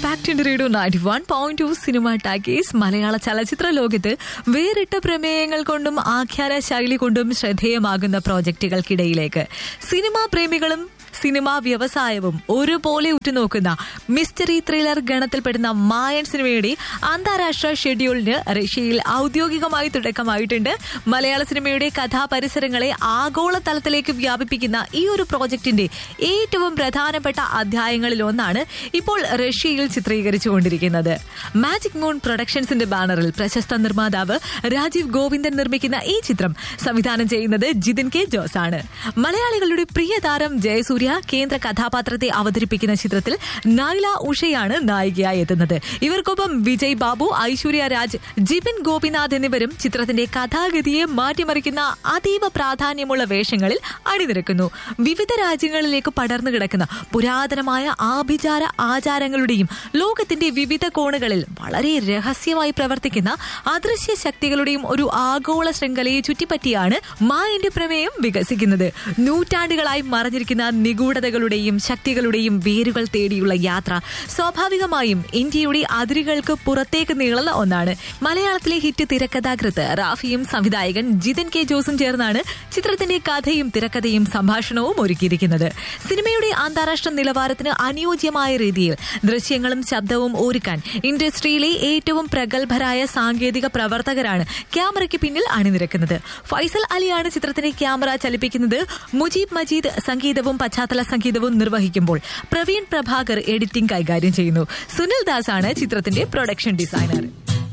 back to radio ninety one point two cinema talkies മലയാള ചലച്ചിത്ര ലോകത്ത് വേറിട്ട പ്രമേയങ്ങൾ കൊണ്ടും ആഖ്യാന ശൈലി കൊണ്ടും ശ്രദ്ധേയമാകുന്ന പ്രോജക്റ്റുകൾക്കിടയിലേക്ക് സിനിമാ പ്രേമികളും സിനിമാ വ്യവസായവും ഒരുപോലെ ഉറ്റുനോക്കുന്ന മിസ്റ്ററി ത്രില്ലർ ഗണത്തിൽപ്പെടുന്ന മായൻ സിനിമയുടെ അന്താരാഷ്ട്ര ഷെഡ്യൂളിന് റഷ്യയിൽ ഔദ്യോഗികമായി തുടക്കമായിട്ടുണ്ട് മലയാള സിനിമയുടെ കഥാപരിസരങ്ങളെ ആഗോള തലത്തിലേക്ക് വ്യാപിപ്പിക്കുന്ന ഈ ഒരു പ്രോജക്ടിന്റെ ഏറ്റവും പ്രധാനപ്പെട്ട അധ്യായങ്ങളിൽ ഒന്നാണ് ഇപ്പോൾ റഷ്യയിൽ ചിത്രീകരിച്ചുകൊണ്ടിരിക്കുന്നത് മാജിക് മൂൺ പ്രൊഡക്ഷൻസിന്റെ ബാനറിൽ പ്രശസ്ത നിർമ്മാതാവ് രാജീവ് ഗോവിന്ദൻ നിർമ്മിക്കുന്ന ഈ ചിത്രം സംവിധാനം ചെയ്യുന്നത് ജിതിൻ കെ ജോസ് ആണ് മലയാളികളുടെ പ്രിയ താരം ജയസൂര്യ കേന്ദ്ര കഥാപാത്രത്തെ അവതരിപ്പിക്കുന്ന ചിത്രത്തിൽ നൈല ഉഷയാണ് നായികയായി എത്തുന്നത് ഇവർക്കൊപ്പം വിജയ് ബാബു ഐശ്വര്യ രാജ് ജിബിൻ ഗോപിനാഥ് എന്നിവരും ചിത്രത്തിന്റെ കഥാഗതിയെ മാറ്റിമറിക്കുന്ന അതീവ പ്രാധാന്യമുള്ള വേഷങ്ങളിൽ അണിനിരക്കുന്നു വിവിധ രാജ്യങ്ങളിലേക്ക് പടർന്നു കിടക്കുന്ന പുരാതനമായ ആഭിചാര ആചാരങ്ങളുടെയും ലോകത്തിന്റെ വിവിധ കോണുകളിൽ വളരെ രഹസ്യമായി പ്രവർത്തിക്കുന്ന അദൃശ്യ ശക്തികളുടെയും ഒരു ആഗോള ശൃംഖലയെ ചുറ്റിപ്പറ്റിയാണ് മായന്റെ പ്രമേയം വികസിക്കുന്നത് നൂറ്റാണ്ടുകളായി മറഞ്ഞിരിക്കുന്ന നിഗൂഢതകളുടെയും ശക്തികളുടെയും വേരുകൾ തേടിയുള്ള യാത്ര സ്വാഭാവികമായും ഇന്ത്യയുടെ അതിരുകൾക്ക് പുറത്തേക്ക് നീളുന്ന ഒന്നാണ് മലയാളത്തിലെ ഹിറ്റ് തിരക്കഥാകൃത്ത് റാഫിയും സംവിധായകൻ ജിതൻ കെ ജോസും ചേർന്നാണ് ചിത്രത്തിന്റെ കഥയും തിരക്കഥയും സംഭാഷണവും ഒരുക്കിയിരിക്കുന്നത് സിനിമയുടെ അന്താരാഷ്ട്ര നിലവാരത്തിന് അനുയോജ്യമായ രീതിയിൽ ദൃശ്യങ്ങളും ശബ്ദവും ഒരുക്കാൻ ഇൻഡസ്ട്രിയിലെ ഏറ്റവും പ്രഗത്ഭരായ സാങ്കേതിക പ്രവർത്തകരാണ് ക്യാമറയ്ക്ക് പിന്നിൽ അണിനിരക്കുന്നത് ഫൈസൽ അലിയാണ് ചിത്രത്തിന്റെ ക്യാമറ ചലിപ്പിക്കുന്നത് മുജീബ് മജീദ് സംഗീതവും പശ്ചാത്തല സംഗീതവും നിർവഹിക്കുമ്പോൾ പ്രവീൺ പ്രഭാകർ എഡിറ്റിംഗ് കൈകാര്യം ചെയ്യുന്നു സുനിൽ ദാസ് ആണ് ചിത്രത്തിന്റെ പ്രൊഡക്ഷൻ ഡിസൈനർ